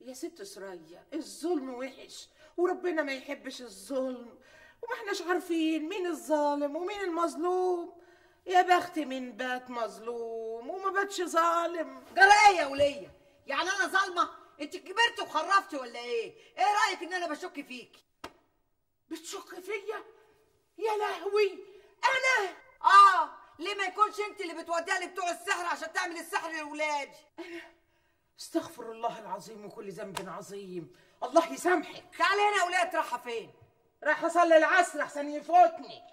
يا ست سرية الظلم وحش وربنا ما يحبش الظلم وما احناش عارفين مين الظالم ومين المظلوم يا بخت من بات مظلوم وما باتش ظالم جرى ايه يا وليه يعني انا ظالمه انت كبرت وخرفتي ولا ايه ايه رايك ان انا بشك فيكي بتشك فيا يا لهوي انا اه ليه ما يكونش انت اللي بتوديها لبتوع السحر عشان تعمل السحر لاولادي استغفر الله العظيم وكل ذنب عظيم الله يسامحك تعالي هنا يا ولاد رايحه فين راح اصلي العصر احسن يفوتني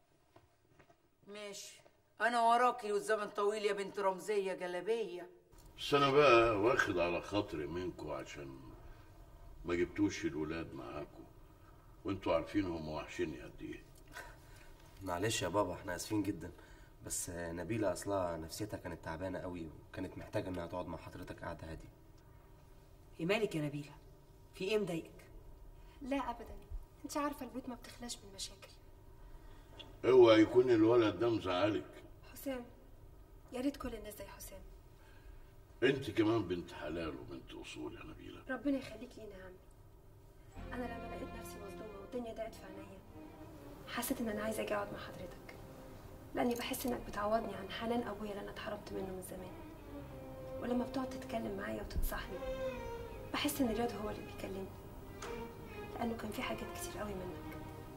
ماشي انا وراكي والزمن طويل يا بنت رمزيه جلبيه بس انا بقى واخد على خاطري منكم عشان ما جبتوش الولاد معاكم وانتوا عارفين هم وحشيني قد ايه معلش يا بابا احنا اسفين جدا بس نبيلة اصلها نفسيتها كانت تعبانة قوي وكانت محتاجة انها تقعد مع حضرتك قعدة هادية ايه مالك يا نبيله في ايه مضايقك لا ابدا انت عارفه البيوت ما بتخلاش من مشاكل اوعى يكون الولد ده مزعلك حسام يا ريت كل الناس زي حسام انت كمان بنت حلال وبنت اصول يا نبيله ربنا يخليك لينا يا عمي انا لما لقيت نفسي مظلومه والدنيا ضاقت في عينيا حسيت ان انا عايزه اجي اقعد مع حضرتك لاني بحس انك بتعوضني عن حنان ابويا اللي انا اتحرمت منه من زمان ولما بتقعد تتكلم معايا وتنصحني بحس ان رياض هو اللي بيكلمني لانه كان في حاجات كتير قوي منك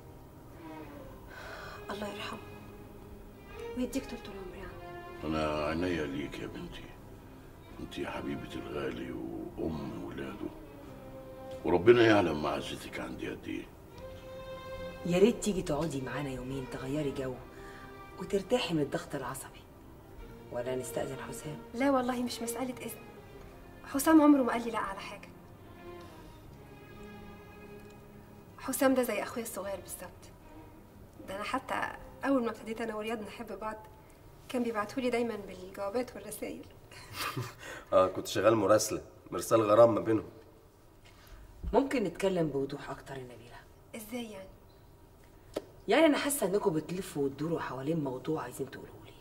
الله يرحمه ويديك طول العمر يا عم انا عينيا ليك يا بنتي انت يا حبيبه الغالي وام ولاده وربنا يعلم معزتك عندي قد ايه يا ريت تيجي تقعدي معانا يومين تغيري جو وترتاحي من الضغط العصبي ولا نستأذن حسام لا والله مش مسألة إذن حسام عمره ما قال لي لا على حاجة حسام ده زي أخويا الصغير بالظبط ده أنا حتى أول ما ابتديت أنا ورياض نحب بعض كان بيبعتولي دايما بالجوابات والرسائل اه كنت شغال مراسلة مرسال غرام ما بينهم ممكن نتكلم بوضوح اكتر يا نبيله إزاي يعني؟ يعني انا حاسه انكم بتلفوا وتدوروا حوالين موضوع عايزين تقولوه لي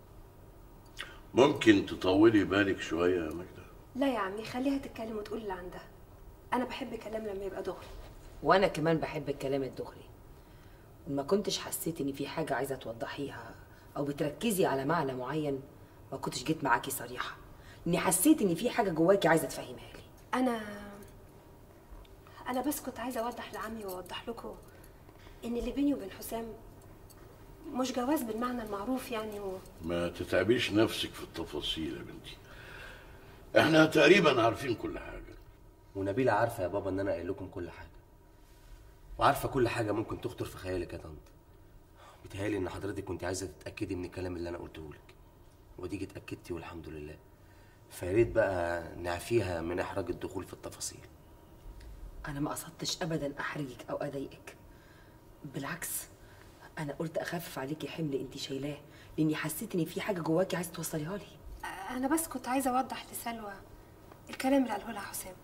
ممكن تطولي بالك شويه يا ماجده لا يا عمي خليها تتكلم وتقول اللي عندها أنا بحب الكلام لما يبقى دغري وانا كمان بحب الكلام الدغري وما كنتش حسيت ان في حاجه عايزه توضحيها او بتركزي على معنى معين ما كنتش جيت معاكي صريحه اني حسيت ان في حاجه جواكي عايزه تفهمها لي أنا أنا بس كنت عايزة أوضح لعمي وأوضح لكم إن اللي بيني وبين حسام مش جواز بالمعنى المعروف يعني و... ما تتعبيش نفسك في التفاصيل يا بنتي احنا تقريبا عارفين كل حاجه ونبيلة عارفة يا بابا ان انا قايل لكم كل حاجة وعارفة كل حاجة ممكن تخطر في خيالك يا طنط بيتهيألي ان حضرتك كنت عايزة تتأكدي من الكلام اللي انا قلته لك وديجي اتأكدتي والحمد لله فيا ريت بقى نعفيها من احراج الدخول في التفاصيل انا ما قصدتش ابدا احرجك او اضايقك بالعكس انا قلت اخفف عليكي حمل انت شايلاه لاني حسيت ان في حاجه جواكي عايزه توصليها لي أنا بس كنت عايزة أوضح لسلوى الكلام اللي قاله لها حسام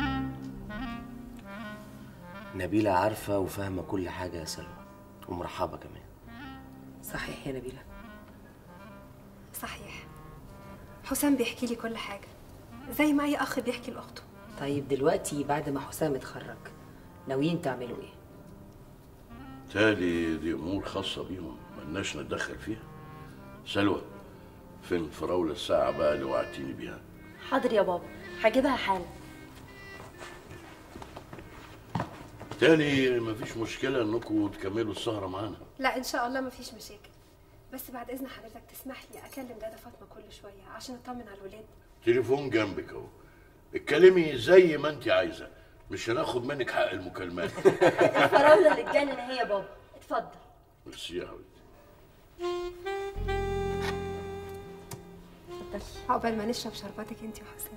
نبيلة عارفة وفاهمة كل حاجة يا سلوى ومرحبة كمان صحيح يا نبيله صحيح حسام بيحكي لي كل حاجة زي ما أي أخ بيحكي لأخته طيب دلوقتي بعد ما حسام اتخرج ناويين تعملوا ايه تالي دي امور خاصه بيهم ملناش نتدخل فيها سلوى فين فراوله الساعه بقى اللي وعدتيني بيها حاضر يا بابا هجيبها حالا تالي مفيش مشكله انكم تكملوا السهره معانا لا إن شاء الله مفيش مشاكل بس بعد إذن حضرتك تسمح لي أكلم دادا فاطمة كل شوية عشان أطمن على الولاد تليفون جنبك اهو اتكلمي زي ما انت عايزه مش هناخد منك حق المكالمات الفراولة اللي اتجنن هي يا بابا اتفضل ميرسي يا حبيبتي عقبال ما نشرب شرباتك أنت وحسام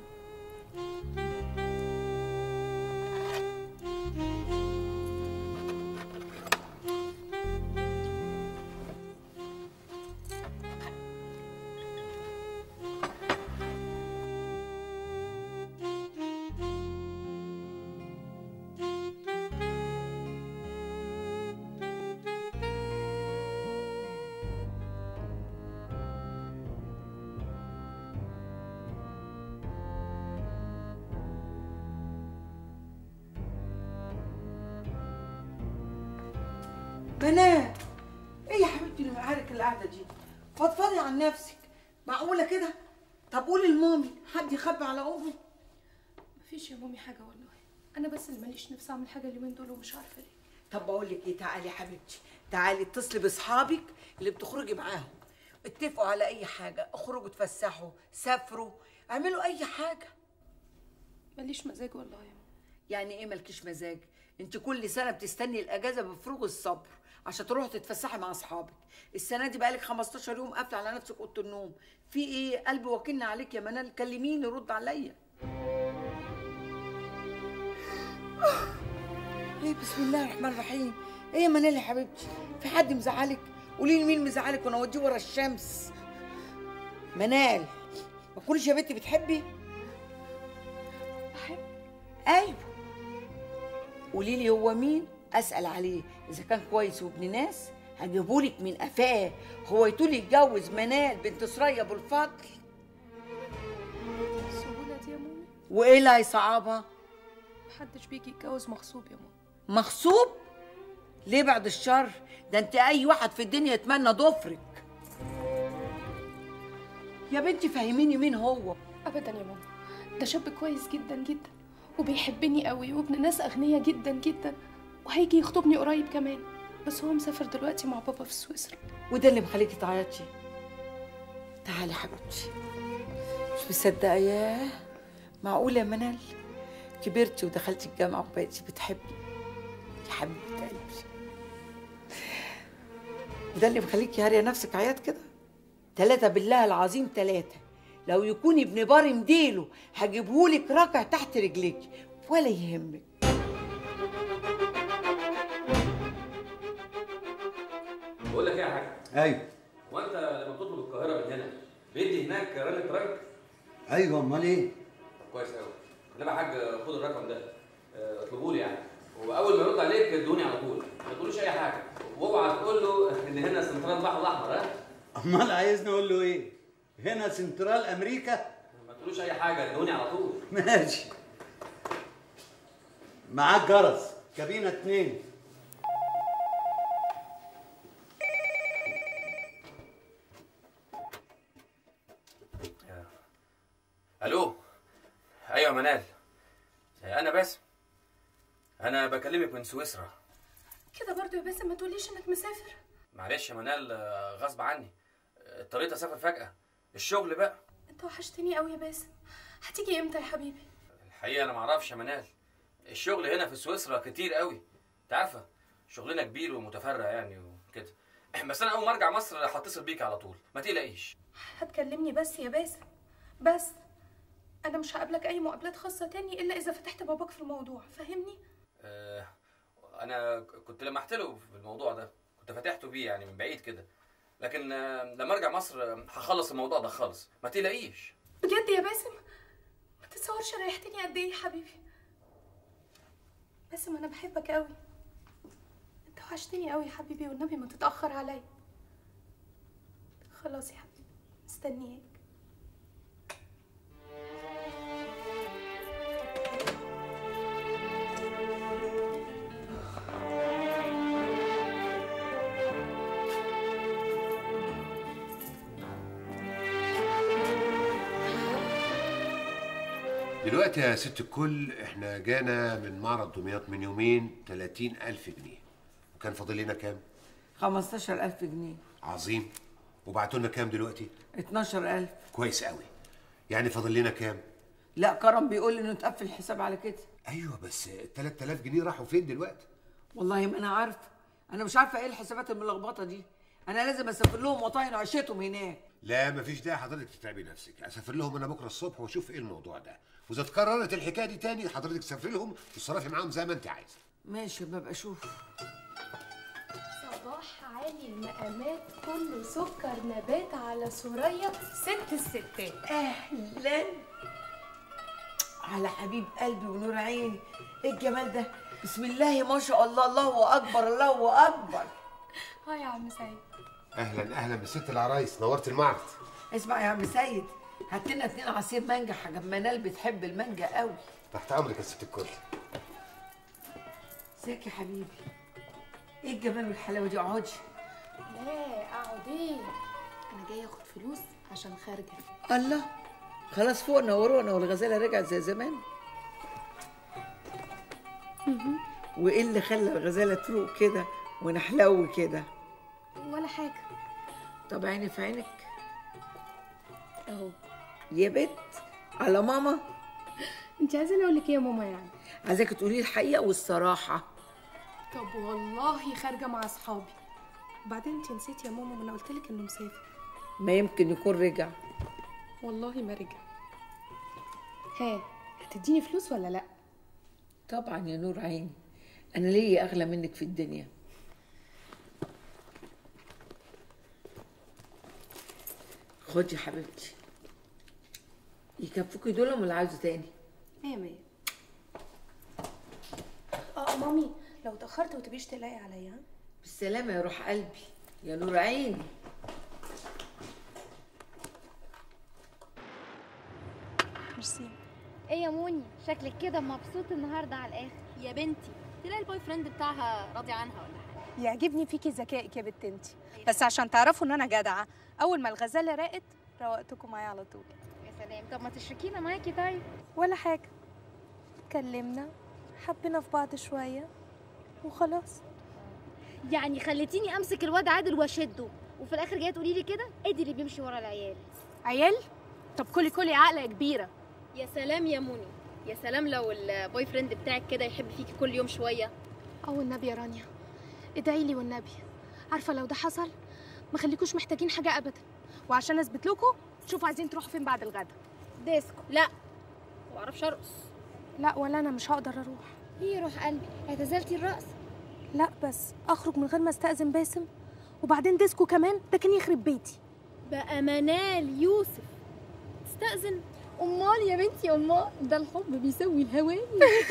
منال ايه يا حبيبتي اللي معارك القعده دي فضفضي عن نفسك معقوله كده طب قولي لمامي حد يخبي على امي مفيش يا مامي حاجه والله انا بس اللي ماليش نفسي اعمل حاجه اليومين دول ومش عارفه ليه طب بقول لك ايه تعالي يا حبيبتي تعالي اتصلي باصحابك اللي بتخرجي معاهم اتفقوا على اي حاجه اخرجوا اتفسحوا سافروا اعملوا اي حاجه ماليش مزاج والله يا ماما يعني ايه مالكيش مزاج انت كل سنه بتستني الاجازه بفروغ الصبر عشان تروحي تتفسحي مع اصحابك السنه دي بقالك 15 يوم قافله على نفسك اوضه النوم في ايه قلبي وكلنا عليك يا منال كلميني رد عليا ايه بسم الله الرحمن الرحيم ايه يا منال يا حبيبتي في حد مزعلك قولي لي مين مزعلك وانا اوديه ورا الشمس منال ما تكونيش يا بنتي بتحبي بحب ايوه قولي لي هو مين اسال عليه اذا كان كويس وابن ناس هجيبهولك من قفاه هو يطول يتجوز منال بنت سرية ابو الفضل السهوله دي يا مامي وايه اللي هيصعبها محدش بيجي يتجوز مغصوب يا ماما مغصوب ليه بعد الشر ده انت اي واحد في الدنيا يتمنى ضفرك يا بنتي فهميني مين هو ابدا يا ماما ده شاب كويس جدا جدا وبيحبني قوي وابن ناس اغنياء جدا جدا وهيجي يخطبني قريب كمان بس هو مسافر دلوقتي مع بابا في سويسرا وده اللي مخليكي تعيطي تعالي يا حبيبتي مش مصدقه ياه معقوله يا منال كبرتي ودخلتي الجامعه وبقيتي بتحبي يا حبيبه قلبي وده اللي مخليكي هاريه نفسك عياط كده تلاتة بالله العظيم تلاتة لو يكون ابن باري مديله هجيبهولك راكع تحت رجليك ولا يهمك بقول لك ايه يا حاج ايوه هو انت لما بتطلب القاهره من هنا بيدي هناك رنة تراك ايوه امال ايه كويس قوي انما يا حاج خد الرقم ده اه، اطلبه لي يعني واول ما يرد عليك ادوني على طول ما تقولوش اي حاجه واوعى تقول له ان هنا سنترال البحر الاحمر ها امال عايزني اقول له ايه هنا سنترال امريكا ما تقولوش اي حاجه ادوني على طول ماشي معاك جرس كابينة اتنين الو ايوه يا منال انا باسم انا بكلمك من سويسرا كده برضو يا باسم ما تقوليش انك مسافر معلش يا منال اه، غصب عني اه، اضطريت اسافر فجاه الشغل بقى انت وحشتني قوي يا باسم هتيجي امتى يا حبيبي الحقيقه انا ما اعرفش يا منال الشغل هنا في سويسرا كتير قوي انت عارفه شغلنا كبير ومتفرع يعني وكده بس انا اول ما ارجع مصر هتصل بيك على طول ما تقلقيش هتكلمني بس يا باسم بس انا مش هقابلك اي مقابلات خاصه تاني الا اذا فتحت باباك في الموضوع فاهمني آه انا كنت لمحت له في الموضوع ده كنت فتحته بيه يعني من بعيد كده لكن آه، لما ارجع مصر آه، هخلص الموضوع ده خالص ما تقلقيش بجد يا باسم ما تتصورش ريحتني قد ايه يا حبيبي باسم انا بحبك قوي انت وحشتني قوي يا حبيبي والنبي ما تتاخر عليا خلاص يا حبيبي مستنياك دلوقتي يا ست الكل احنا جانا من معرض دمياط من يومين 30 ألف جنيه وكان فاضل لنا كام؟ 15000 جنيه عظيم وبعتوا لنا كام دلوقتي؟ 12000 كويس قوي يعني فاضل لنا كام؟ لا كرم بيقول لي انه اتقفل الحساب على كده ايوه بس ال 3000 جنيه راحوا فين دلوقتي؟ والله ما انا عارفه انا مش عارفه ايه الحسابات الملخبطه دي انا لازم اسافر لهم وطاين عيشتهم هناك لا مفيش داعي حضرتك تتعبي نفسك اسافر لهم انا بكره الصبح واشوف ايه الموضوع ده واذا اتكررت الحكايه دي تاني حضرتك تسافري لهم وتصرفي معاهم زي ما انت عايزه ماشي ببقى اشوف صباح عالي المقامات كله سكر نبات على سوريا ست الستات اهلا على حبيب قلبي ونور عيني ايه الجمال ده بسم الله ما شاء الله الله اكبر الله اكبر ها يا عم سعيد اهلا اهلا بست العرايس نورت المعرض اسمع يا عم سيد هات لنا اتنين عصير مانجا حاجه منال بتحب المانجا قوي تحت امرك يا ست الكل ازيك يا حبيبي ايه الجمال والحلاوه دي اقعدي لا اقعد ايه انا جايه اخد فلوس عشان خارجه الله خلاص فوقنا ورونا والغزاله رجعت زي زمان وايه اللي خلى الغزاله تروق كده ونحلو كده ولا حاجه طب عيني في عينك اهو يا بت على ماما انت عايزاني اقول لك ايه يا ماما يعني عايزاك تقولي لي الحقيقه والصراحه طب والله خارجه مع اصحابي وبعدين انت نسيتي يا ماما ما انا قلت لك انه مسافر ما يمكن يكون رجع والله ما رجع ها هتديني فلوس ولا لا طبعا يا نور عيني انا ليا اغلى منك في الدنيا خدي يا حبيبتي يكفوكي دول ولا عايزه تاني مية مية اه مامي لو اتأخرت وتبيش تلاقي عليا ها؟ بالسلامه يا روح قلبي يا نور عيني ميرسي ايه يا موني شكلك كده مبسوط النهارده على الاخر يا بنتي تلاقي البوي فريند بتاعها راضي عنها ولا حاجه يعجبني فيكي ذكائك يا بنت انتي بس عشان تعرفوا ان انا جدعه اول ما الغزاله راقت روقتكم معايا على طول يا سلام طب ما تشركينا معاكي طيب ولا حاجه اتكلمنا حبينا في بعض شويه وخلاص يعني خليتيني امسك الواد عادل واشده وفي الاخر جايه تقولي لي كده ادي اللي بيمشي ورا العيال عيال طب كلي كلي عقله يا كبيره يا سلام يا موني يا سلام لو البوي فريند بتاعك كده يحب فيكي كل يوم شويه او النبي يا رانيا ادعي لي والنبي عارفه لو ده حصل ما خليكوش محتاجين حاجه ابدا وعشان اثبت لكم شوفوا عايزين تروحوا فين بعد الغدا ديسكو لا ما اعرفش ارقص لا ولا انا مش هقدر اروح ليه روح قلبي اعتزلتي الرقص لا بس اخرج من غير ما استاذن باسم وبعدين ديسكو كمان ده كان يخرب بيتي بقى منال يوسف تستأذن امال يا بنتي امال ده الحب بيسوي الهواني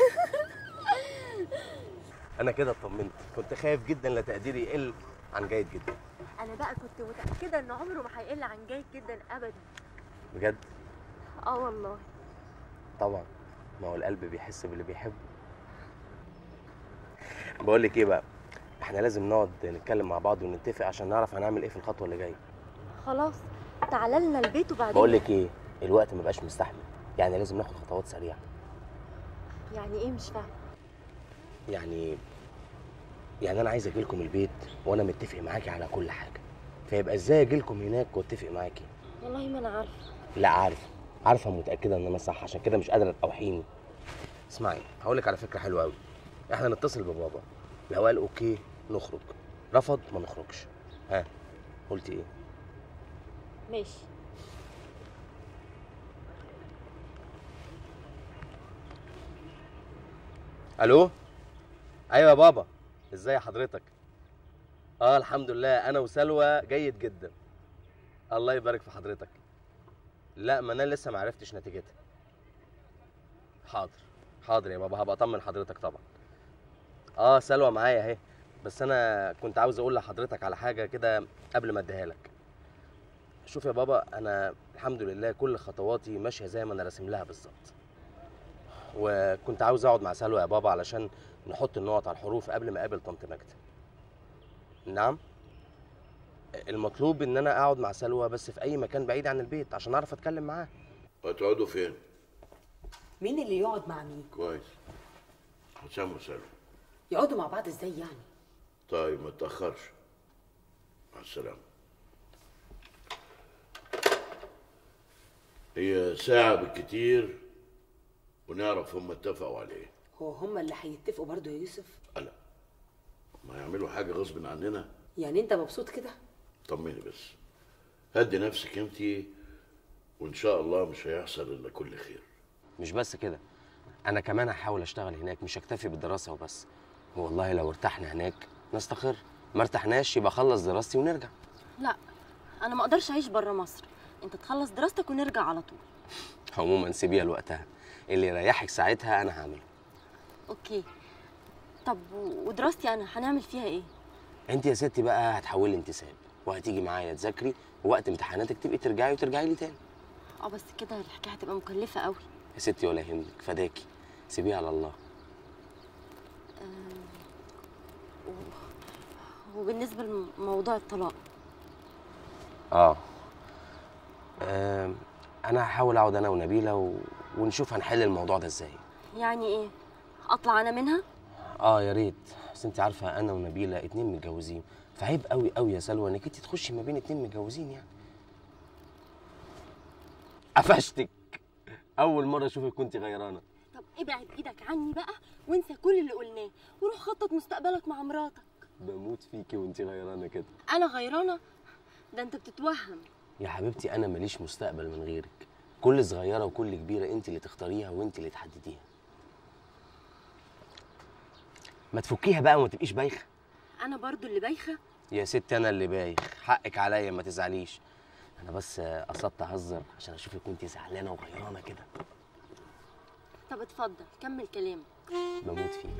انا كده اطمنت كنت خايف جدا لا تقديري يقل عن جيد جدا انا بقى كنت متاكده ان عمره ما هيقل عن جيد جدا ابدا بجد اه والله طبعا ما هو القلب بيحس باللي بيحبه بقول لك ايه بقى احنا لازم نقعد نتكلم مع بعض ونتفق عشان نعرف هنعمل ايه في الخطوه اللي جايه خلاص تعالى لنا البيت وبعدين بقول لك ايه الوقت ما بقاش مستحمل يعني لازم ناخد خطوات سريعه يعني ايه مش فاهمه يعني يعني انا عايز اجي لكم البيت وانا متفق معاكي على كل حاجه فيبقى ازاي اجي لكم هناك واتفق معاكي والله ما انا عارفه لا عارف عارفه متاكده ان انا صح عشان كده مش قادره توحيني اسمعي هقول لك على فكره حلوه قوي احنا نتصل ببابا لو قال اوكي نخرج رفض ما نخرجش ها قلتي ايه ماشي الو ايوه يا بابا ازاي حضرتك اه الحمد لله انا وسلوى جيد جدا الله يبارك في حضرتك لا ما انا لسه ما عرفتش نتيجتها حاضر حاضر يا بابا هبقى اطمن حضرتك طبعا اه سلوى معايا اهي بس انا كنت عاوز اقول لحضرتك على حاجه كده قبل ما اديها لك شوف يا بابا انا الحمد لله كل خطواتي ماشيه زي ما انا راسم لها بالظبط وكنت عاوز اقعد مع سلوى يا بابا علشان نحط النقط على الحروف قبل ما اقابل طنط ماجدة نعم المطلوب ان انا اقعد مع سلوى بس في اي مكان بعيد عن البيت عشان اعرف اتكلم معاها هتقعدوا فين؟ مين اللي يقعد مع مين كويس حسام وسلمى يقعدوا مع بعض ازاي يعني طيب ما تأخرش مع السلامة هي ساعة بالكتير ونعرف هم اتفقوا على ايه هو هما اللي هيتفقوا برضه يا يوسف لا ما يعملوا حاجة غصب عننا يعني انت مبسوط كده طمني بس هدي نفسك انت وان شاء الله مش هيحصل الا كل خير مش بس كده انا كمان هحاول اشتغل هناك مش هكتفي بالدراسه وبس والله لو ارتحنا هناك نستقر ما ارتحناش يبقى اخلص دراستي ونرجع لا انا ما اقدرش اعيش بره مصر انت تخلص دراستك ونرجع على طول عموما سيبيها لوقتها اللي يريحك ساعتها انا هعمله اوكي طب و- ودراستي انا هنعمل فيها ايه انت يا ستي بقى هتحولي انتساب وهتيجي معايا تذاكري ووقت امتحاناتك تبقي ترجعي وترجعي لي تاني اه بس كده الحكايه هتبقى مكلفه قوي يا ستي ولا يهمك فداكي سيبيها على الله وبالنسبه لموضوع الطلاق اه آم، انا هحاول اقعد انا ونبيله و... ونشوف هنحل الموضوع ده ازاي يعني ايه اطلع انا منها اه يا ريت بس انت عارفه انا ونبيله اتنين متجوزين فعيب قوي قوي يا سلوى انك انت تخشي ما بين اتنين متجوزين يعني قفشتك اول مره اشوفك كنت غيرانه طب ابعد ايدك عني بقى وانسى كل اللي قلناه وروح خطط مستقبلك مع مراتك بموت فيكي وانت غيرانه كده انا غيرانه ده انت بتتوهم يا حبيبتي انا ماليش مستقبل من غيرك كل صغيره وكل كبيره انت اللي تختاريها وانت اللي تحدديها ما تفكيها بقى وما تبقيش بايخه انا برضو اللي بايخه يا ستي انا اللي بايخ حقك عليا ما تزعليش انا بس قصدت اهزر عشان اشوفك وانت زعلانه وغيرانه كده طب اتفضل كمل كلامك بموت فيك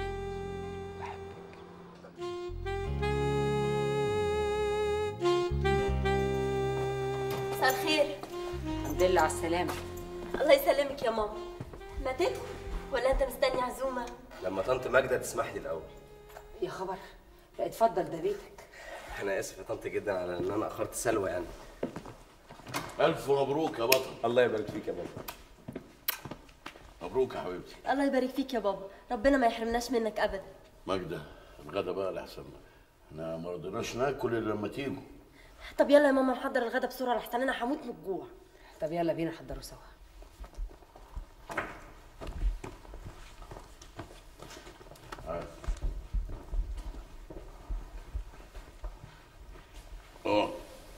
مساء الخير الحمد لله على السلامه الله يسلمك يا ماما ما تدخل ولا انت مستني عزومه لما طنط ماجده تسمح لي الاول يا خبر لا اتفضل ده بيتك انا اسف يا طنط جدا على ان انا اخرت سلوى يعني الف مبروك يا بطل الله يبارك فيك يا بابا مبروك يا حبيبتي الله يبارك فيك يا بابا ربنا ما يحرمناش منك ابدا ماجدة الغدا بقى لحسن احنا ما رضيناش ناكل الا لما تيجوا طب يلا يا ماما نحضر الغدا بسرعه لحسن انا هموت من الجوع طب يلا بينا نحضره سوا اه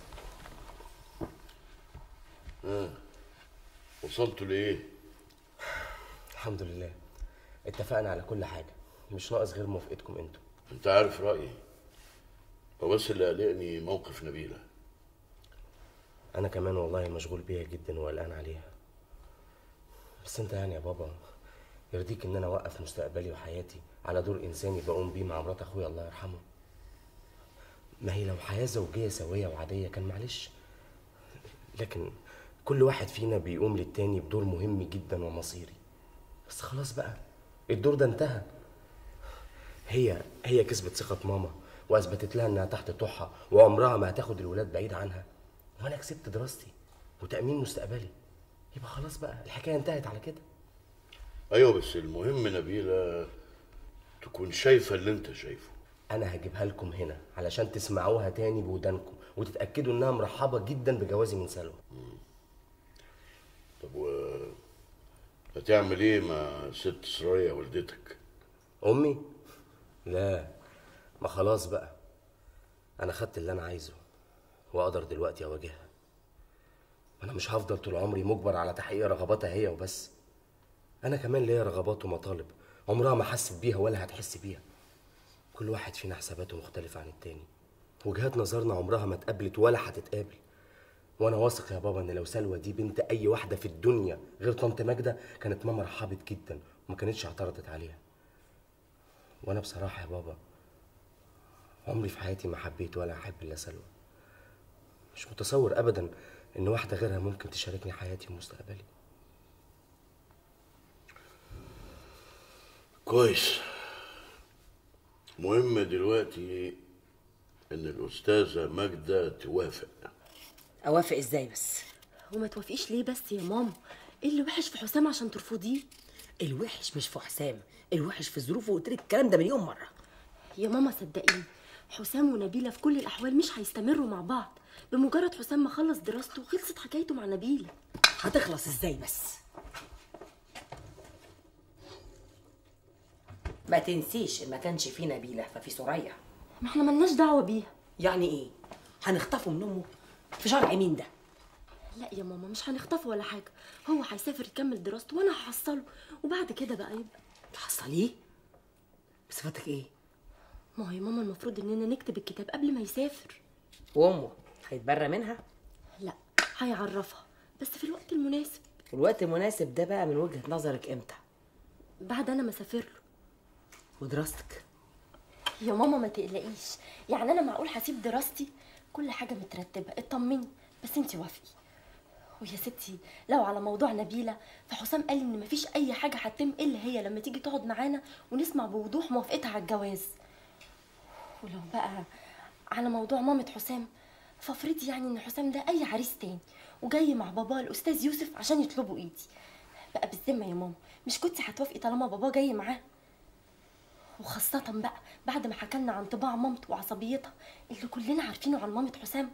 اه وصلتوا لايه؟ الحمد لله اتفقنا على كل حاجه مش ناقص غير موافقتكم انتوا انت عارف رايي هو بس اللي قلقني موقف نبيله انا كمان والله مشغول بيها جدا وقلقان عليها بس انت يعني يا بابا يرضيك ان انا اوقف مستقبلي وحياتي على دور انساني بقوم بيه مع مرات اخويا الله يرحمه ما هي لو حياه زوجيه سويه وعاديه كان معلش لكن كل واحد فينا بيقوم للتاني بدور مهم جدا ومصيري بس خلاص بقى الدور ده انتهى هي هي كسبت ثقة ماما وأثبتت لها إنها تحت طوعها وعمرها ما هتاخد الولاد بعيد عنها وأنا كسبت دراستي وتأمين مستقبلي يبقى خلاص بقى الحكاية انتهت على كده ايوه بس المهم نبيله تكون شايفه اللي انت شايفه أنا هجيبها لكم هنا علشان تسمعوها تاني بودانكم وتتأكدوا إنها مرحبة جدا بجوازي من سلوى طب و هتعمل ايه مع ست سرايا والدتك أمي؟ لا ما خلاص بقى أنا خدت اللي أنا عايزه وأقدر دلوقتي أواجهها وأنا مش هفضل طول عمري مجبر على تحقيق رغباتها هي وبس أنا كمان ليا رغبات ومطالب عمرها ما حست بيها ولا هتحس بيها كل واحد فينا حساباته مختلفة عن التاني وجهات نظرنا عمرها ما اتقابلت ولا هتتقابل وانا واثق يا بابا ان لو سلوى دي بنت اي واحده في الدنيا غير طنط ماجده كانت ماما رحبت جدا وما كانتش اعترضت عليها وانا بصراحه يا بابا عمري في حياتي ما حبيت ولا احب الا سلوى مش متصور ابدا ان واحده غيرها ممكن تشاركني حياتي ومستقبلي كويس مهم دلوقتي ان الاستاذه ماجده توافق اوافق ازاي بس وما توافقيش ليه بس يا ماما ايه اللي وحش في حسام عشان ترفضيه الوحش مش في حسام الوحش في ظروفه وقلت لك الكلام ده مليون مره يا ماما صدقيني حسام ونبيله في كل الاحوال مش هيستمروا مع بعض بمجرد حسام ما خلص دراسته خلصت حكايته مع نبيله هتخلص ازاي بس ما تنسيش ان ما كانش في نبيله ففي سوريا ما احنا ملناش دعوه بيها يعني ايه هنخطفه من امه في شرع مين ده لا يا ماما مش هنخطفه ولا حاجه هو هيسافر يكمل دراسته وانا هحصله وبعد كده بقى يبقى تحصليه بصفتك ايه ما هي ماما المفروض اننا نكتب الكتاب قبل ما يسافر وامه هيتبرى منها لا هيعرفها بس في الوقت المناسب الوقت المناسب ده بقى من وجهه نظرك امتى بعد انا ما اسافر له ودراستك يا ماما ما تقلقيش يعني انا معقول هسيب دراستي كل حاجه مترتبه اطمني بس انتي وافقي ويا ستي لو على موضوع نبيله فحسام قال ان مفيش اي حاجه هتتم الا هي لما تيجي تقعد معانا ونسمع بوضوح موافقتها على الجواز ولو بقى على موضوع مامة حسام فافرضي يعني ان حسام ده اي عريس تاني وجاي مع باباه الاستاذ يوسف عشان يطلبوا ايدي بقى بالذمه يا ماما مش كنتي هتوافقي طالما باباه جاي معاه وخاصة بقى بعد ما حكلنا عن طباع مامته وعصبيتها اللي كلنا عارفينه عن مامة حسام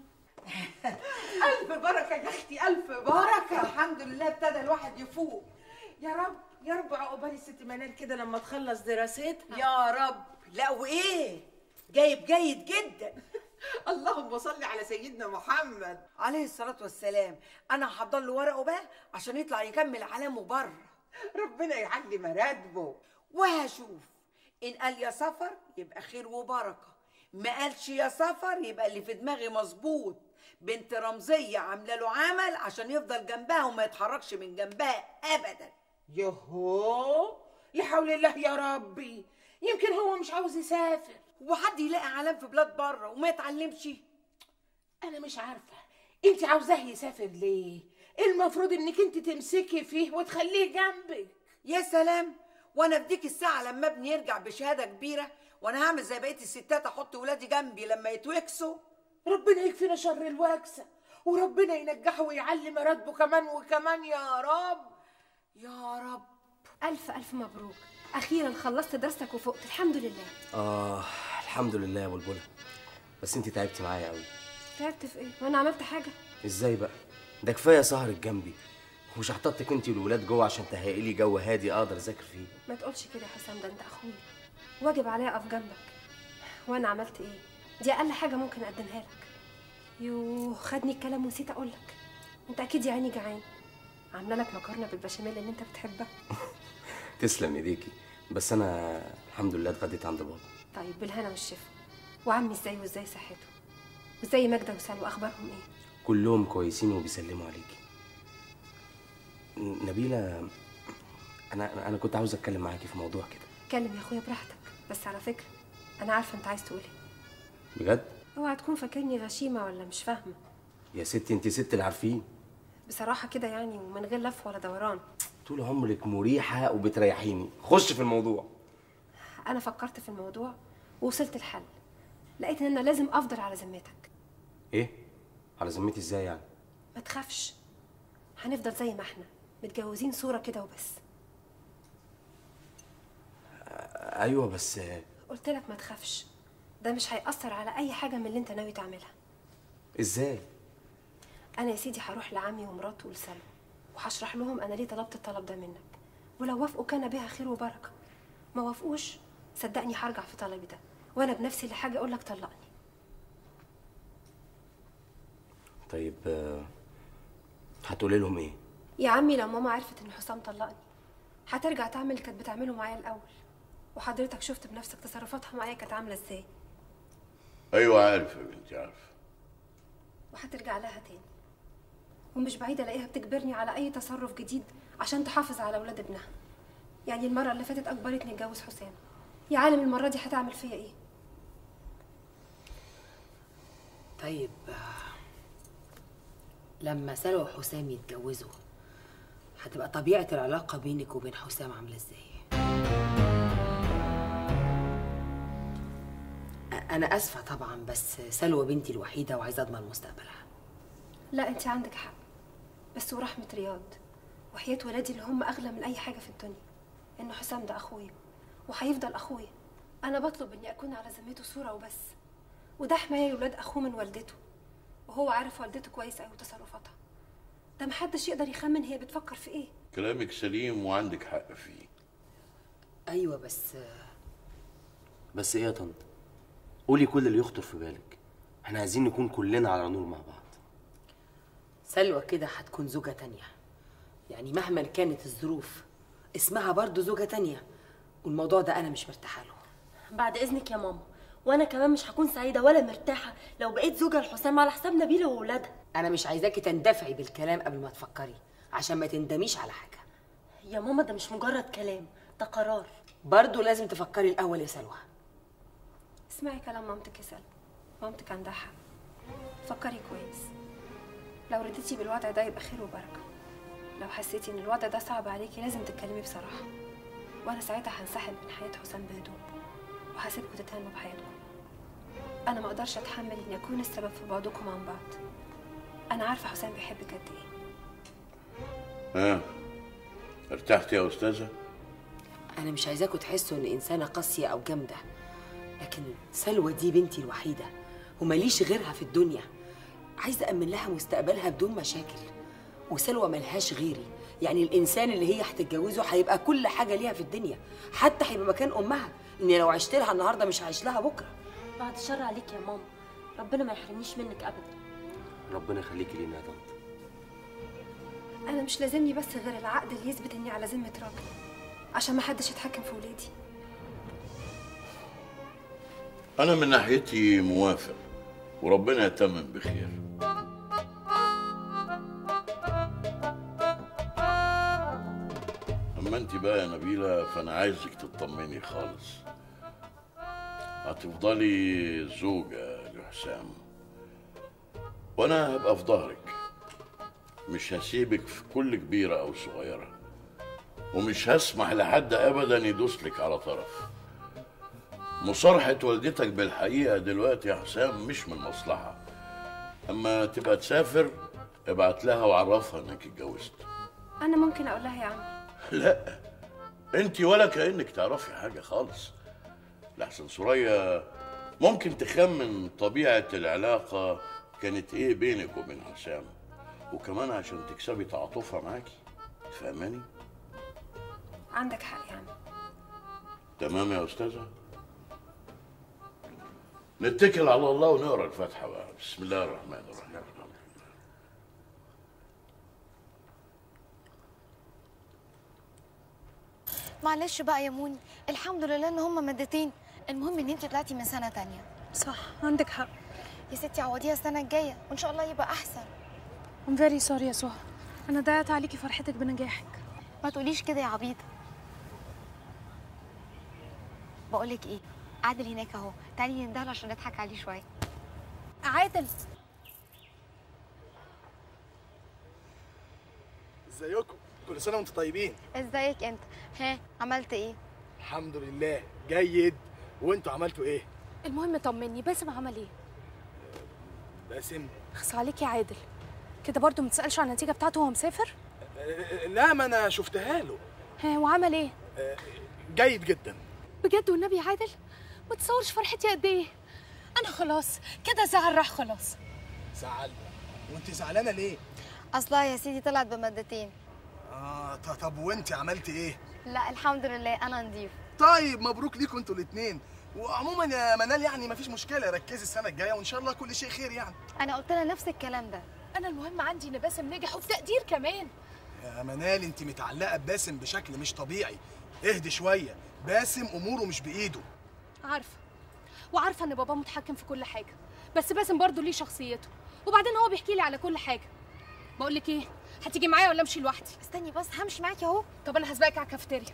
ألف بركة يا أختي ألف بركة الحمد لله ابتدى الواحد يفوق يا رب يا رب عقبال الست منال كده لما تخلص دراستها يا رب لا وايه جايب جيد جدا اللهم صل على سيدنا محمد عليه الصلاة والسلام أنا هحضر له ورقه بقى عشان يطلع يكمل علامه بره ربنا يعلي مراتبه وهشوف إن قال يا سفر يبقى خير وبركة ما قالش يا سفر يبقى اللي في دماغي مظبوط بنت رمزية عاملة له عمل عشان يفضل جنبها وما يتحركش من جنبها أبدا يهو لا حول الله يا ربي يمكن هو مش عاوز يسافر وحد يلاقي علام في بلاد بره وما يتعلمش انا مش عارفه انت عاوزاه يسافر ليه المفروض انك انت تمسكي فيه وتخليه جنبك يا سلام وانا في ديك الساعه لما ابني يرجع بشهاده كبيره وانا هعمل زي بقيه الستات احط ولادي جنبي لما يتوكسوا ربنا يكفينا شر الوكسه وربنا ينجحه ويعلي مراتبه كمان وكمان يا رب يا رب الف الف مبروك اخيرا خلصت دراستك وفقت الحمد لله اه الحمد لله يا بلبله بس انت تعبتي معايا قوي تعبت في ايه وانا عملت حاجه ازاي بقى ده كفايه سهرك جنبي ومش هحطك انت والولاد جوه عشان تهيئي لي جو هادي اقدر اذاكر فيه ما تقولش كده يا حسام ده انت اخويا واجب عليا اقف جنبك وانا عملت ايه دي اقل حاجه ممكن اقدمها لك يوه خدني الكلام ونسيت اقول لك انت اكيد يا عيني جعان عامله لك مكرونه بالبشاميل اللي انت بتحبها تسلم ايديكي بس انا الحمد لله اتغديت عند بابا طيب بالهنا والشفا وعمي ازاي وازاي صحته وازاي ماجده وسلوى اخبارهم ايه كلهم كويسين وبيسلموا عليكي ن- نبيله انا انا كنت عاوز اتكلم معاكي في موضوع كده اتكلم يا اخويا براحتك بس على فكره انا عارفه انت عايز تقول ايه بجد اوعى تكون فاكرني غشيمه ولا مش فاهمه يا ستي انت ست اللي عارفين بصراحه كده يعني ومن غير لف ولا دوران طول عمرك مريحه وبتريحيني خش في الموضوع انا فكرت في الموضوع ووصلت الحل لقيت ان انا لازم افضل على ذمتك ايه على ذمتي ازاي يعني ما تخافش هنفضل زي ما احنا متجوزين صوره كده وبس ايوه بس قلت لك ما تخافش ده مش هيأثر على اي حاجه من اللي انت ناوي تعملها ازاي انا يا سيدي هروح لعمي ومراته ولسلمى وهشرح لهم انا ليه طلبت الطلب ده منك ولو وافقوا كان بها خير وبركه ما وافقوش صدقني هرجع في طلبي ده وانا بنفسي اللي حاجه اقول لك طلقني طيب آه، هتقولي لهم ايه يا عمي لو ماما عرفت ان حسام طلقني هترجع تعمل اللي كانت بتعمله معايا الاول وحضرتك شفت بنفسك تصرفاتها معايا كانت عامله ازاي ايوه عارف يا بنتي عارف وهترجع لها تاني ومش بعيدة الاقيها بتجبرني على اي تصرف جديد عشان تحافظ على اولاد ابنها يعني المرة اللي فاتت اجبرتني اتجوز حسام يا عالم المرة دي هتعمل فيا ايه طيب آه، لما سلوى وحسام يتجوزوا هتبقى طبيعة العلاقة بينك وبين حسام عاملة ازاي؟ أ- أنا آسفة طبعا بس سلوى بنتي الوحيدة وعايزة أضمن مستقبلها لا انت عندك حق بس ورحمة رياض وحياة ولادي اللي هم اغلى من اي حاجة في الدنيا ان حسام ده اخويا وهيفضل اخويا انا بطلب اني اكون على ذمته صورة وبس وده حماية لولاد اخوه من والدته وهو عارف والدته كويس قوي تصرفاتها ده محدش يقدر يخمن هي بتفكر في ايه كلامك سليم وعندك حق فيه أيوة بس آه، بس ايه يا طنط قولي كل اللي يخطر في بالك احنا عايزين نكون كلنا على نور مع بعض سلوى كده هتكون زوجة تانية يعني مهما كانت الظروف اسمها برضو زوجة تانية والموضوع ده أنا مش مرتاحة له بعد اذنك يا ماما وانا كمان مش هكون سعيده ولا مرتاحه لو بقيت زوجه لحسام على حساب نبيله وولادها أنا مش عايزاكي تندفعي بالكلام قبل ما تفكري عشان ما تندميش على حاجة يا ماما ده مش مجرد كلام ده قرار برضو لازم تفكري الأول يا سلوى اسمعي كلام مامتك يا سلمى مامتك عندها حق فكري كويس لو رديتي بالوضع ده يبقى خير وبركه لو حسيتي ان الوضع ده صعب عليكي لازم تتكلمي بصراحه وانا ساعتها هنسحب من حياه حسام بهدوء وهسيبكم تتهنوا بحياتكم انا ما اقدرش اتحمل اني اكون السبب في بعدكم عن بعض انا عارفه حسام بيحبك قد ايه ها ارتحت يا استاذه انا مش عايزاكم تحسوا ان انسانه قاسيه او جامده لكن سلوى دي بنتي الوحيده ومليش غيرها في الدنيا عايزه امن لها مستقبلها بدون مشاكل وسلوى ملهاش غيري يعني الانسان اللي هي هتتجوزه هيبقى كل حاجه ليها في الدنيا حتى هيبقى مكان امها اني لو عشت لها النهارده مش هعيش لها بكره بعد الشر عليك يا ماما ربنا ما يحرمنيش منك ابدا ربنا يخليكي لينا يا طنط انا مش لازمني بس غير العقد اللي يثبت اني على ذمه راجل عشان ما حدش يتحكم في ولادي انا من ناحيتي موافق وربنا يتمم بخير اما انت بقى يا نبيله فانا عايزك تطمني خالص هتفضلي زوجة لحسام وانا هبقى في ظهرك مش هسيبك في كل كبيرة او صغيرة ومش هسمح لحد ابدا يدوس لك على طرف مصارحة والدتك بالحقيقة دلوقتي يا حسام مش من مصلحة اما تبقى تسافر ابعت لها وعرفها انك اتجوزت انا ممكن اقول لها يا عم لا انت ولا كانك تعرفي حاجه خالص لحسن سوريا ممكن تخمن طبيعه العلاقه كانت ايه بينك وبين حسام وكمان عشان تكسبي تعاطفها معاكي فاهماني عندك حق يا عم تمام يا استاذه نتكل على الله ونقرا الفاتحه بقى بسم الله الرحمن الرحيم معلش بقى يا موني الحمد لله ان هما مادتين المهم ان انت طلعتي من سنه تانية صح عندك حق يا ستي عوضيها السنه الجايه وان شاء الله يبقى احسن I'm very sorry يا سهى انا ضيعت عليكي فرحتك بنجاحك ما تقوليش كده يا عبيطه بقولك ايه عادل هناك اهو تعالي نندهله عشان نضحك عليه شويه عادل ازيكم كل سنه وانتم طيبين ازيك انت ها عملت ايه الحمد لله جيد وانتوا عملتوا ايه المهم طمني باسم عمل ايه باسم خص عليك يا عادل كده برضو متسألش عن النتيجة بتاعته وهو مسافر آه، لا ما انا شفتها له ها وعمل ايه آه، جيد جدا بجد والنبي يا عادل ما تصورش فرحتي قد ايه انا خلاص كده زعل راح خلاص زعل وانت زعلانه ليه اصلها يا سيدي طلعت بمادتين اه ط- طب وانت عملتي ايه لا الحمد لله انا نضيف طيب مبروك ليكم انتوا الاثنين وعموما يا منال يعني مفيش مشكله ركزي السنه الجايه وان شاء الله كل شيء خير يعني انا قلت لها نفس الكلام ده انا المهم عندي ان باسم نجح وبتقدير كمان يا منال انت متعلقه بباسم بشكل مش طبيعي اهدي شويه باسم اموره مش بايده عارفه وعارفه ان بابا متحكم في كل حاجه بس باسم برضه ليه شخصيته وبعدين هو بيحكي لي على كل حاجه بقول لك ايه هتيجي معايا ولا امشي لوحدي استني بس همشي معاكي اهو طب انا هسبقك على الكافيتيريا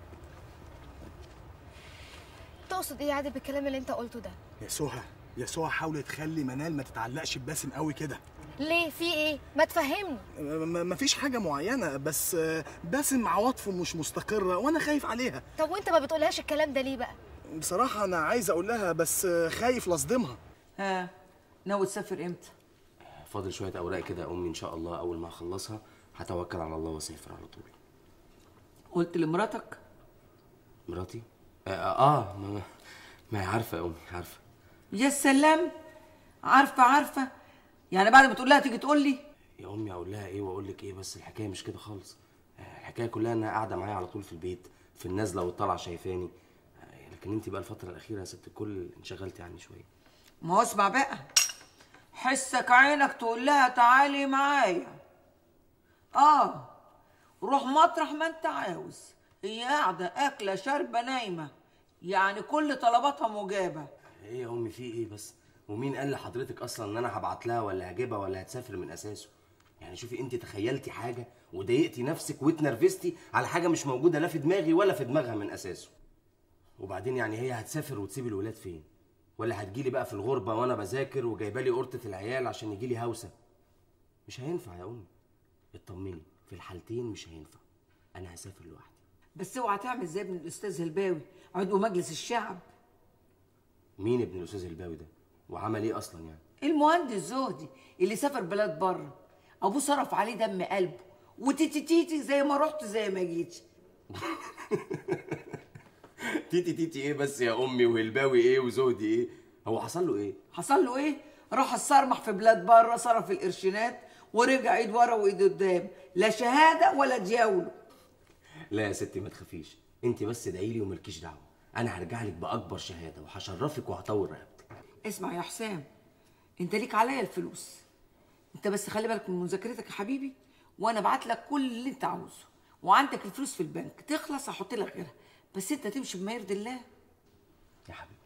تقصد ايه يا عادل بالكلام اللي انت قلته ده يا سهى يا سهى حاولي تخلي منال ما تتعلقش بباسم قوي كده ليه في ايه ما تفهمني م- مفيش حاجه معينه بس آه، باسم عواطفه مش مستقره وانا خايف عليها طب وانت ما بتقولهاش الكلام ده ليه بقى بصراحه انا عايز اقول لها بس آه، خايف لاصدمها ها ناوي تسافر امتى فاضل شويه اوراق كده يا امي ان شاء الله اول ما اخلصها هتوكل على الله واسافر على طول قلت لمراتك مراتي اه, آه ما, ما هي عارفه يا امي عارفه يا سلام عارفه عارفه يعني بعد ما تقول لها تيجي تقول لي يا امي اقول لها ايه واقول لك ايه بس الحكايه مش كده خالص آه، الحكايه كلها انها قاعده معايا على طول في البيت في النازله والطالعه شايفاني آه، لكن انت بقى الفتره الاخيره يا ست الكل انشغلتي عني شويه ما هو اسمع بقى حسك عينك تقول لها تعالي معايا اه روح مطرح ما انت عاوز هي قاعده اكله شاربه نايمه يعني كل طلباتها مجابه ايه يا امي في ايه بس ومين قال لحضرتك اصلا ان انا هبعت لها ولا هجيبها ولا هتسافر من اساسه يعني شوفي انت تخيلتي حاجه وضايقتي نفسك واتنرفزتي على حاجه مش موجوده لا في دماغي ولا في دماغها من اساسه وبعدين يعني هي هتسافر وتسيب الولاد فين ولا هتجيلي بقى في الغربه وانا بذاكر وجايبه لي قرطه العيال عشان يجيلي هوسه مش هينفع يا امي اطمني في الحالتين مش هينفع انا هسافر لوحدي بس اوعى تعمل زي ابن الاستاذ الباوي عضو مجلس الشعب مين ابن الاستاذ الباوي ده وعمل ايه اصلا يعني المهندس زهدي اللي سافر بلاد بره ابوه صرف عليه دم قلبه وتيتي تيتي زي ما رحت زي ما جيت تيتي تيتي ايه بس يا امي وهلباوي ايه وزهدي ايه هو حصل له ايه حصل له ايه راح الصرمح في بلاد بره صرف القرشينات ورجع ايد ورا وايد قدام لا شهاده ولا دياوله لا يا ستي ما تخافيش انت بس ادعي لي ومالكيش دعوه انا هرجع لك باكبر شهاده وهشرفك وهطول رقبتك اسمع يا حسام انت ليك عليا الفلوس انت بس خلي بالك من مذاكرتك يا حبيبي وانا ابعت لك كل اللي انت عاوزه وعندك الفلوس في البنك تخلص احط لك غيرها بس انت تمشي بما يرضي الله يا حبيبتي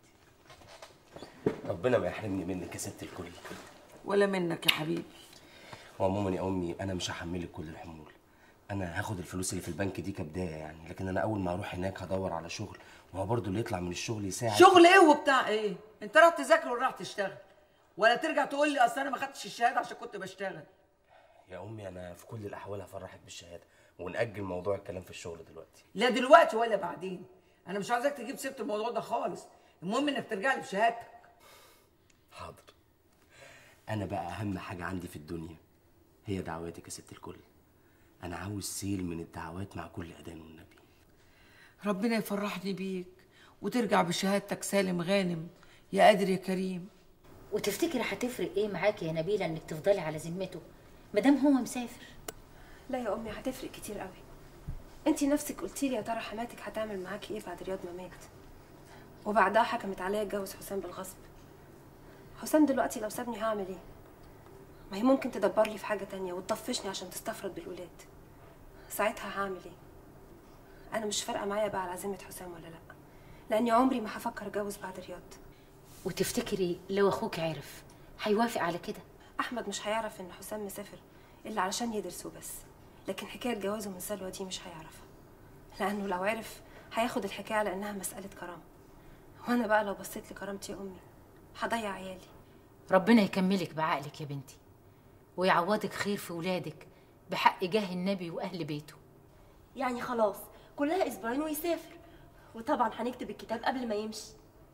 ربنا ما يحرمني منك يا ست الكل ولا منك يا حبيبي وعموما يا امي انا مش هحملك كل الحمول انا هاخد الفلوس اللي في البنك دي كبدايه يعني لكن انا اول ما اروح هناك هدور على شغل وهو برضه اللي يطلع من الشغل يساعد شغل ايه وبتاع ايه انت راح تذاكر ولا راح تشتغل ولا ترجع تقول لي اصل انا ما خدتش الشهاده عشان كنت بشتغل يا امي انا في كل الاحوال هفرحك بالشهاده ونأجل موضوع الكلام في الشغل دلوقتي لا دلوقتي ولا بعدين انا مش عايزاك تجيب سيره الموضوع ده خالص المهم انك ترجع لي بشهادتك حاضر انا بقى اهم حاجه عندي في الدنيا هي دعواتك يا ست الكل انا عاوز سيل من الدعوات مع كل اذان والنبي ربنا يفرحني بيك وترجع بشهادتك سالم غانم يا قادر يا كريم وتفتكري هتفرق ايه معاكي يا نبيله انك تفضلي على ذمته مادام هو مسافر لا يا امي هتفرق كتير قوي انت نفسك قلتي لي يا ترى حماتك هتعمل معاكي ايه بعد رياض ما مات وبعدها حكمت عليا اتجوز حسام بالغصب حسام دلوقتي لو سابني هعمل ايه ما هي ممكن تدبر لي في حاجه تانية وتطفشني عشان تستفرد بالولاد ساعتها هعمل ايه انا مش فارقه معايا بقى على عزيمه حسام ولا لا لاني عمري ما هفكر اتجوز بعد رياض وتفتكري لو اخوك عرف هيوافق على كده احمد مش هيعرف ان حسام مسافر الا علشان يدرسه بس لكن حكايه جوازه من سلوى دي مش هيعرفها لانه لو عرف هياخد الحكايه على انها مساله كرامه وانا بقى لو بصيت لكرامتي يا امي هضيع عيالي ربنا يكملك بعقلك يا بنتي ويعوضك خير في ولادك بحق جاه النبي واهل بيته يعني خلاص كلها اسبوعين ويسافر وطبعا هنكتب الكتاب قبل ما يمشي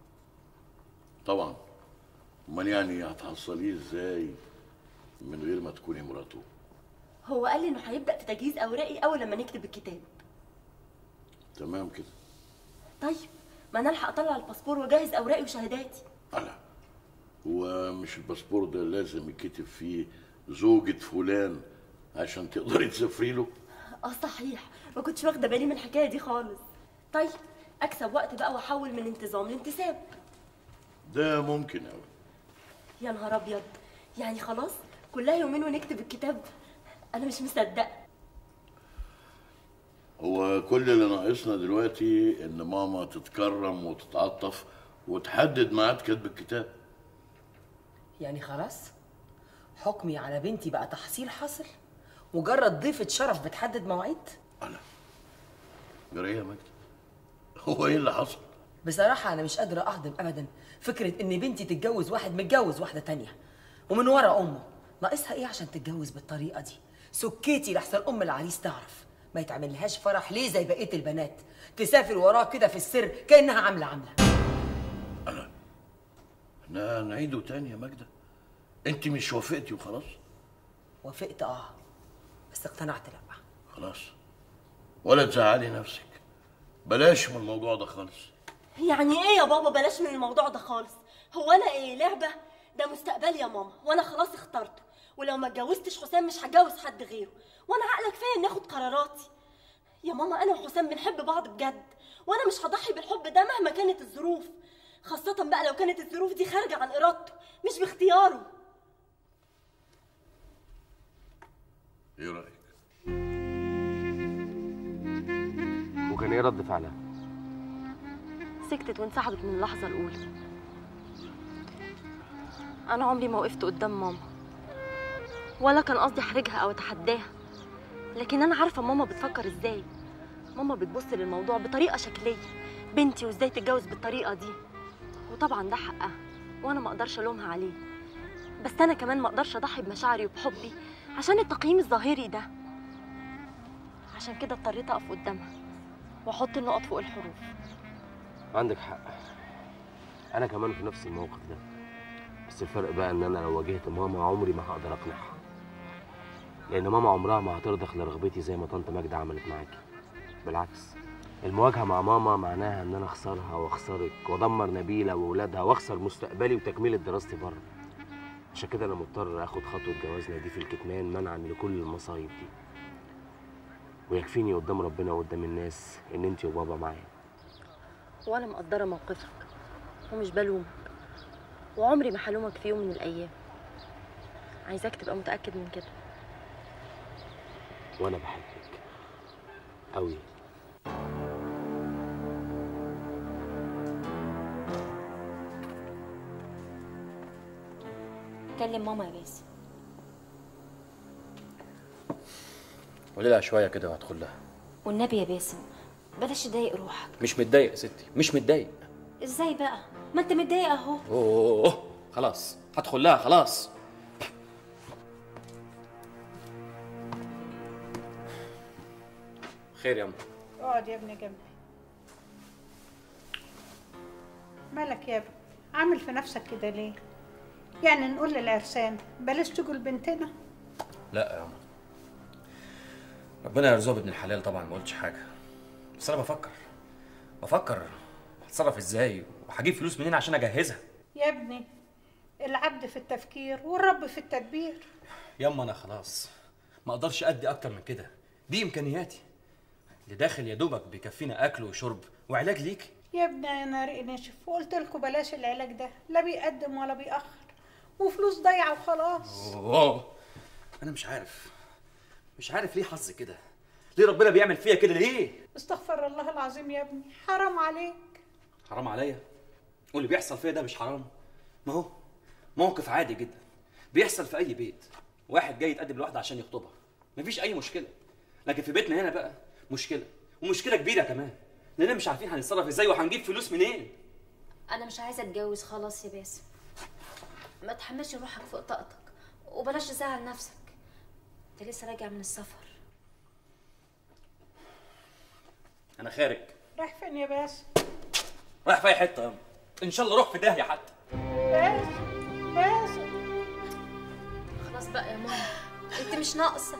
طبعا امال يعني هتحصليه ازاي من غير ما تكوني مراته هو قال لي انه هيبدا في تجهيز اوراقي اول لما نكتب الكتاب تمام كده طيب ما انا الحق اطلع الباسبور واجهز اوراقي وشهاداتي على هو مش الباسبور ده لازم يتكتب فيه زوجة فلان عشان تقدري تسافري له اه صحيح ما كنتش واخده بالي من الحكايه دي خالص طيب اكسب وقت بقى واحول من انتظام لانتساب ده ممكن قوي يا نهار ابيض يعني خلاص كلها يومين ونكتب الكتاب انا مش مصدقه هو كل اللي ناقصنا دلوقتي ان ماما تتكرم وتتعطف وتحدد ميعاد كتب الكتاب يعني خلاص حكمي على بنتي بقى تحصيل حاصل مجرد ضيفة شرف بتحدد مواعيد جرى ايه يا مجد هو ايه اللي حصل بصراحة أنا مش قادرة أهضم أبدا فكرة إن بنتي تتجوز واحد متجوز واحدة تانية ومن ورا أمه ناقصها إيه عشان تتجوز بالطريقة دي سكيتي لحسن أم العريس تعرف ما يتعملهاش فرح ليه زي بقية البنات تسافر وراه كده في السر كأنها عاملة عاملة احنا نعيده تاني يا ماجدة انت مش وافقتي وخلاص وافقت اه بس اقتنعت لا خلاص ولا تزعلي نفسك بلاش من الموضوع ده خالص يعني ايه يا بابا بلاش من الموضوع ده خالص هو انا ايه لعبه ده مستقبلي يا ماما وانا خلاص اخترته ولو ما اتجوزتش حسام مش هتجوز حد غيره وانا عقلك كفايه اني اخد قراراتي يا ماما انا وحسام بنحب بعض بجد وانا مش هضحي بالحب ده مهما كانت الظروف خاصة بقى لو كانت الظروف دي خارجة عن إرادته مش باختياره ايه رايك وكان ايه رد فعلها سكتت وانسحبت من اللحظة الأولى أنا عمري ما وقفت قدام ماما ولا كان قصدي أحرجها أو أتحداها لكن أنا عارفة ماما بتفكر إزاي ماما بتبص للموضوع بطريقة شكلية بنتي وإزاي تتجوز بالطريقة دي وطبعا ده حقها وأنا ما أقدرش ألومها عليه بس أنا كمان ما أقدرش أضحي بمشاعري وبحبي عشان التقييم الظاهري ده عشان كده اضطريت أقف قدامها وأحط النقط فوق الحروف عندك حق انا كمان في نفس الموقف ده بس الفرق بقى ان انا لو واجهت ماما عمري ما هقدر اقنعها لان ماما عمرها ما هترضخ لرغبتي زي ما طنط ماجدة عملت معاكي بالعكس المواجهة مع ماما معناها ان انا اخسرها واخسرك وادمر نبيلة واولادها واخسر مستقبلي وتكملة دراستي بره عشان كده انا مضطر اخد خطوة جوازنا دي في الكتمان منعا لكل المصايب دي ويكفيني قدام ربنا وقدام الناس ان انتي وبابا معايا وانا مقدره موقفك ومش بلومك وعمري ما هلومك في يوم من الايام عايزاك تبقى متاكد من كده وانا بحبك قوي كلم ماما يا باسم قولي لها شويه كده وهدخل لها والنبي يا باسم بلاش تضايق روحك مش متضايق يا ستي مش متضايق ازاي بقى ما انت متضايق اهو اوه خلاص هدخل لها خلاص خير يا أم اقعد يا ابني جنبي مالك يا ابني عامل في نفسك كده ليه يعني نقول للعرسان بلاش تقول بنتنا لا يا أم ربنا يرزقه بابن الحلال طبعا ما قلتش حاجه بس انا بفكر بفكر هتصرف ازاي وهجيب فلوس منين عشان اجهزها يا ابني العبد في التفكير والرب في التدبير ياما انا خلاص ما اقدرش ادي اكتر من كده دي امكانياتي اللي داخل يا دوبك بيكفينا اكل وشرب وعلاج ليك يا ابني انا ريق ناشف وقلت لكم بلاش العلاج ده لا بيقدم ولا بيأخر وفلوس ضايعه وخلاص اوه انا مش عارف مش عارف ليه حظي كده ليه ربنا بيعمل فيا كده ليه استغفر الله العظيم يا ابني حرام عليك حرام عليا واللي بيحصل فيا ده مش حرام ما هو موقف عادي جدا بيحصل في اي بيت واحد جاي يتقدم لواحده عشان يخطبها مفيش اي مشكله لكن في بيتنا هنا بقى مشكله ومشكله كبيره كمان لاننا مش عارفين هنتصرف ازاي وهنجيب فلوس منين انا مش عايزه اتجوز خلاص يا باسم ما تحملش روحك فوق طاقتك وبلاش تزعل نفسك انت لسه راجع من السفر انا خارج رايح فين يا باسم رايح في اي حته ياما. ان شاء الله روح في داهيه حتى باسم باسم خلاص بقى يا ماما انت مش ناقصه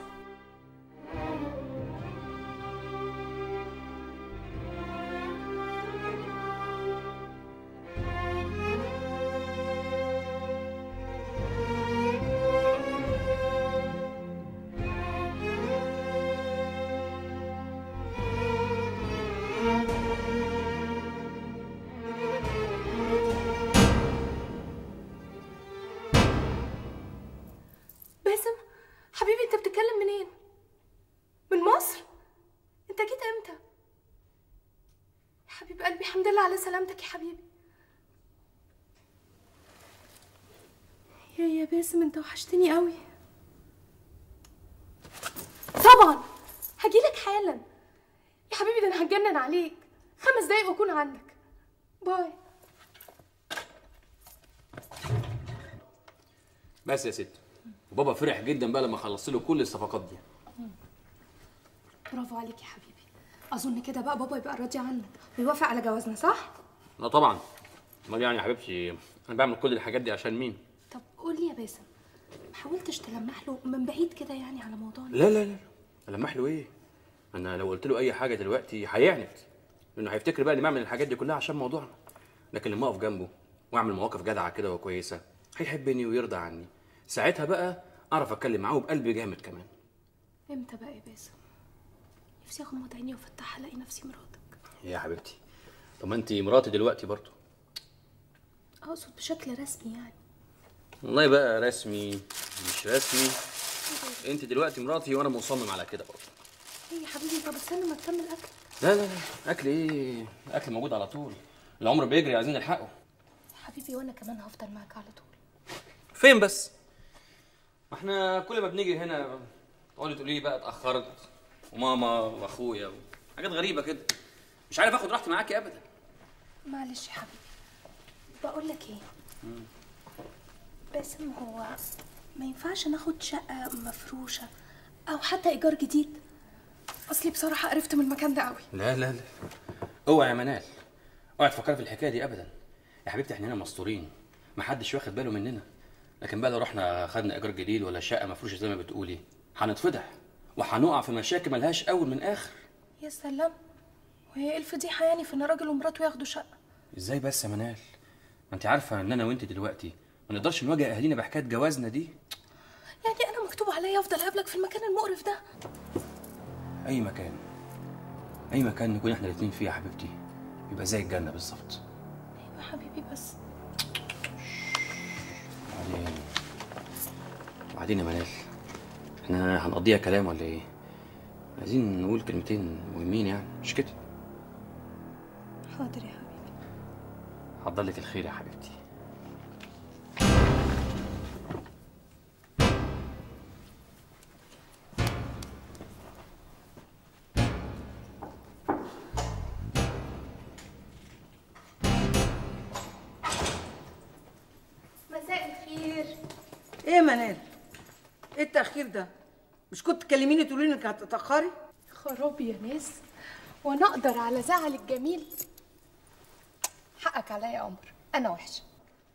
باسم حبيبي انت بتتكلم منين من مصر انت جيت امتى يا حبيب قلبي الحمد لله على سلامتك يا حبيبي يا يا باسم انت وحشتني قوي طبعا هجيلك حالا يا حبيبي ده انا هتجنن عليك خمس دقايق واكون عندك باي بس يا ست وبابا فرح جدا بقى لما خلصت له كل الصفقات دي برافو عليك يا حبيبي اظن كده بقى بابا يبقى راضي عنك ويوافق على جوازنا صح لا طبعا امال يعني يا حبيبتي انا بعمل كل الحاجات دي عشان مين طب قول لي يا باسم ما حاولتش تلمح له من بعيد كده يعني على موضوعنا لا لا لا لمح له ايه انا لو قلت له اي حاجه دلوقتي هيعند لانه هيفتكر بقى اني بعمل الحاجات دي كلها عشان موضوعنا لكن لما اقف جنبه واعمل مواقف جدعه كده وكويسه هيحبني ويرضى عني ساعتها بقى اعرف اتكلم معاه بقلب جامد كمان امتى بقى يا باسم نفسي اغمض عيني وافتحها الاقي نفسي مراتك يا حبيبتي طب ما انت مراتي دلوقتي برضه اقصد بشكل رسمي يعني والله بقى رسمي مش رسمي انت دلوقتي مراتي وانا مصمم على كده برضه ايه يا حبيبي طب استنى ما تكمل اكل لا لا لا اكل ايه اكل موجود على طول العمر بيجري عايزين نلحقه يا حبيبي وانا كمان هفضل معاك على طول فين بس ما احنا كل ما بنيجي هنا تقعدي تقولي لي بقى اتاخرت وماما واخويا حاجات غريبه كده مش عارف اخد راحتي معاكي ابدا معلش يا حبيبي بقول لك ايه باسم هو ما ينفعش ناخد شقة مفروشة أو حتى إيجار جديد أصلي بصراحة قرفت من المكان ده قوي لا لا لا اوعى يا منال اوعى تفكري في الحكايه دي ابدا يا حبيبتي احنا هنا مستورين محدش واخد باله مننا لكن بقى لو رحنا خدنا ايجار جديد ولا شقه مفروشه زي ما بتقولي هنتفضح وهنقع في مشاكل ملهاش اول من اخر يا سلام وهي ايه الفضيحه يعني في ان راجل ومراته ياخدوا شقه ازاي بس يا منال ما انت عارفه ان انا وانت دلوقتي ما نقدرش نواجه اهالينا بحكايه جوازنا دي يعني انا مكتوب عليا افضل اقابلك في المكان المقرف ده اي مكان اي مكان نكون احنا الاتنين فيه يا حبيبتي يبقى زي الجنه بالظبط ايوه يا حبيبي بس وبعدين وبعدين يا منال احنا هنقضيها كلام ولا ايه عايزين نقول كلمتين مهمين يعني مش كده حاضر يا حبيبي حضر لك الخير يا حبيبتي مساء الخير ايه يا منال ايه التاخير ده مش كنت تكلميني تقولي لي انك هتتاخري خرابي يا ناس وانا اقدر على زعل الجميل حقك عليا يا قمر انا وحشه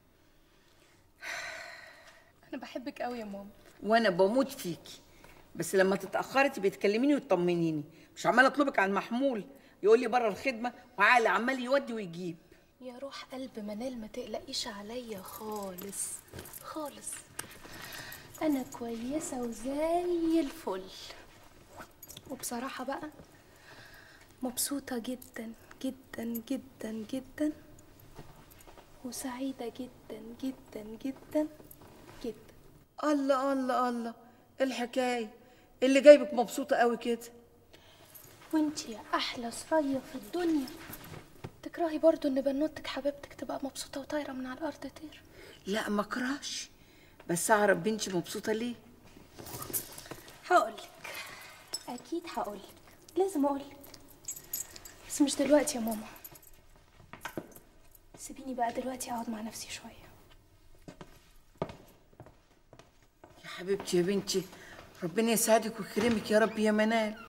انا بحبك قوي يا ماما وانا بموت فيكي بس لما تتاخري تبقي تكلميني وتطمنيني مش عماله اطلبك على المحمول يقول لي بره الخدمه وعقل عمال يودي ويجيب يا روح قلب منال ما تقلقيش عليا خالص خالص انا كويسه وزي الفل وبصراحه بقى مبسوطه جدا جدا جدا جدا وسعيده جدا جدا جدا جدا الله الله الله إيه الحكايه اللي جايبك مبسوطه قوي كده وانتي يا احلى سرية في الدنيا تكرهي برضو ان بنوتك حبيبتك تبقى مبسوطه وطايره من على الارض طير لا ما اكرهش بس اعرف بنتي مبسوطه ليه هقولك اكيد هقولك لازم اقولك بس مش دلوقتي يا ماما سيبيني بقى دلوقتي اقعد مع نفسي شويه يا حبيبتي يا بنتي ربنا يسعدك ويكرمك يا رب يا منال